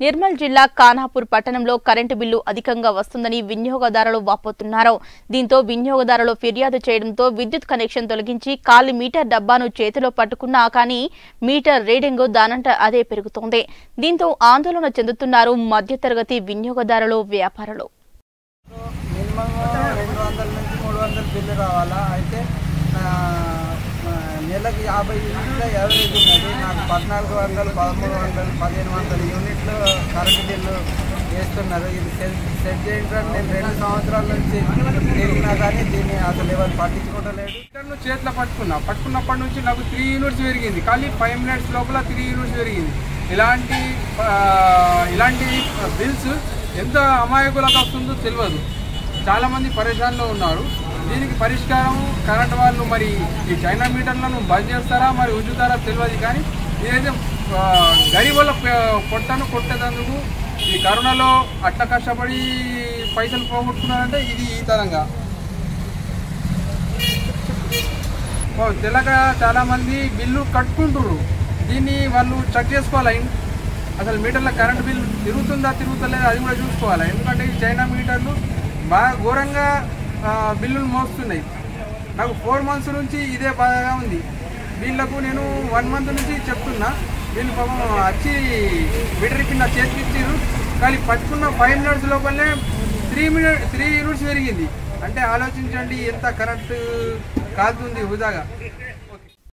నిర్మల్ జిల్లా కానాపూర్ పట్టణంలో current bill అధికంగా వస్తుందని వినియోగదారులు వాపోతున్నారు దీంతో వినియోగదారులు ఫిర్యాదు చేయడంతో విద్యుత్ కనెక్షన్ తొలగించి ఖాళీ మీటర్ డబ్బాను చేతిలో పట్టుకున్నా కానీ మీటర్ రీడింగ్ దానంట అదే పెరుగుతోంది దీంతో ఆందోళన చెందుతున్నారు మధ్యతరగతి వినియోగదారులు వ్యాపారులు మినిమం రెండు వందల నుంచి మూడు వందల బిల్లు రావాలా అయితే ఆ, ఆ, నెలకు యాభై యూనిట్ల యావరేజ్ ఉన్నది నాకు పద్నాలుగు వందలు పదమూడు వందలు పదిహేను వందల యూనిట్లు కరెంటు బిల్లు వేస్తున్నారు ఇది సెట్ సెట్ చేయడం నేను రెండు సంవత్సరాల నుంచి తిరిగినా కానీ దీన్ని అసలు ఎవరు పట్టించుకోవట్లేదు మీటర్ను చేతిలో పట్టుకున్నా పట్టుకున్నప్పటి నుంచి నాకు త్రీ యూనిట్స్ పెరిగింది ఖాళీ ఫైవ్ మినిట్స్ లోపల త్రీ యూనిట్స్ పెరిగింది ఇలాంటి ఆ, ఇలాంటి బిల్స్ ఎంత అమాయకులకు వస్తుందో తెలియదు చాలామంది పరేషాన్లో ఉన్నారు దీనికి పరిష్కారం కరెంట్ వాళ్ళు మరి ఈ చైనా మీటర్లను బంద్ చేస్తారా మరి ఉంచుతారా తెలియదు కానీ ఇదైతే ఆ, గరీబుల ప- పొట్టను కొట్టేందుకు ఈ కరోనాలో అట్లా కష్టపడి పైసలు పోగొట్టుకున్నారంటే ఇది ఈ తరంగా ఓ, తెలక చాలా మంది బిల్లు కట్టుకుంటుర్రు దీన్ని వాళ్ళు చెక్ చేసుకోవాలి ఇన్- అసలు మీటర్ల కరెంట్ బిల్ తిరుగుతుందా తిరుగుతలేదా అది కూడా చూసుకోవాలి ఎందుకంటే ఈ చైనా మీటర్లు బాగా ఘోరంగా ఆ, బిల్లులు మోస్తున్నాయి నాకు ఫోర్ మంత్స్ నుంచి ఇదే బాగా ఉంది వీళ్ళకు నేను వన్ మంత్ నుంచి చెప్తున్నా వీళ్ళు పాపం వచ్చి మీటర్ కింద చేతికి ఇచ్చిర్రు కానీ పట్టుకున్న ఫైవ్ మినిట్స్ లోపలనే త్రీ మినిట్ త్రీ యూనిట్స్ పెరిగింది అంటే ఆలోచించండి ఎంత కరెంట్ కాలుతుంది వృధాగా